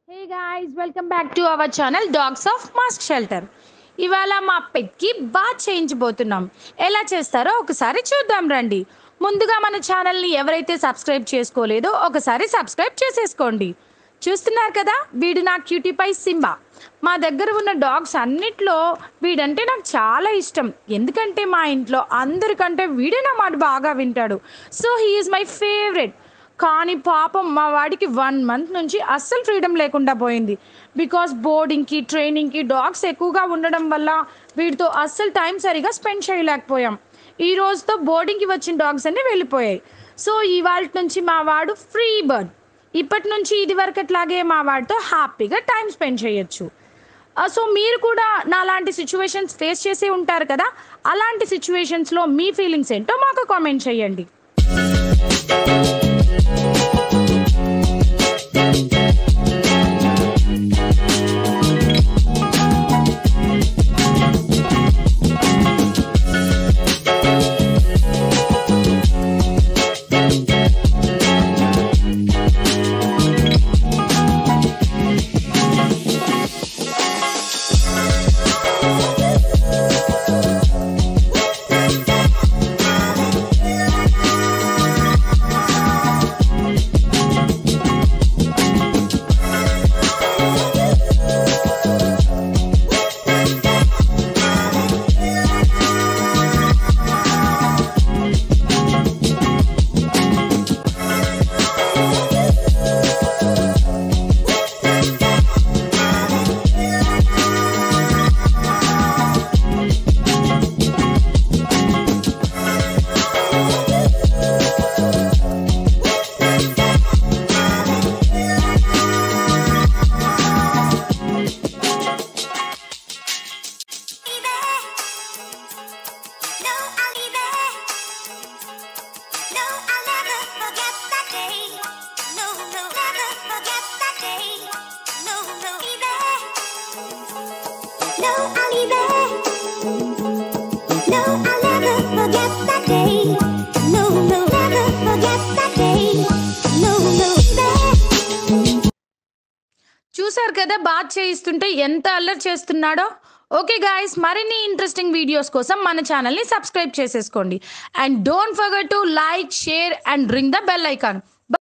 Hey guys welcome back to our channel dogs of mask shelter ఇవాళ మా పెట్కి bath చేయించబోతున్నాం ఎలా చేస్తారో ఒకసారి చూద్దాం రండి ముందుగా మన ఛానల్ని ఎవరైతే సబ్స్క్రైబ్ చేసుకోలేదో ఒకసారి సబ్స్క్రైబ్ చేసేసుకోండి చూస్తున్నారు కదా వీడు నా క్యూటీపై సింబా మా దగ్గర ఉన్న డాగ్స్ అన్నిట్లో వీడంటే నాకు చాలా ఇష్టం ఎందుకంటే మా ఇంట్లో అందరికంటే వీడే నా మాట బాగా వింటాడు so he is my favourite కానీ పాపం మా వాడికి వన్ మంత్ నుంచి అస్సలు ఫ్రీడమ్ లేకుండా పోయింది బికాస్ బోర్డింగ్కి ట్రైనింగ్కి డాగ్స్ ఎక్కువగా ఉండడం వల్ల వీటితో అస్సలు టైం సరిగా స్పెండ్ చేయలేకపోయాం ఈ రోజుతో బోర్డింగ్కి వచ్చిన డాగ్స్ అన్నీ వెళ్ళిపోయాయి సో ఇవాళ నుంచి మా వాడు ఫ్రీ బర్డ్ ఇప్పటి నుంచి ఇది వరకట్లాగే మా వాడితో హ్యాపీగా టైం స్పెండ్ చేయొచ్చు సో మీరు కూడా నా లాంటి సిచ్యువేషన్స్ ఫేస్ చేసి ఉంటారు కదా అలాంటి సిచ్యువేషన్స్లో మీ ఫీలింగ్స్ ఏంటో మాకు కామెంట్ చేయండి No, I'll leave it. No, I'll never forget that day. No, no, never forget that day. No, no, leave it. No, I'll leave it. No, I'll never forget that day. No, no, never forget that day. No, no, leave it. చూసారు కదా bath చేయిస్తుంటే ఎంత అల్లరి చేస్తున్నాడో okay guys మరిన్ని interesting videos కోసం మన ఛానల్ని subscribe చేసేసుకోండి and don't forget to like share and ring the bell icon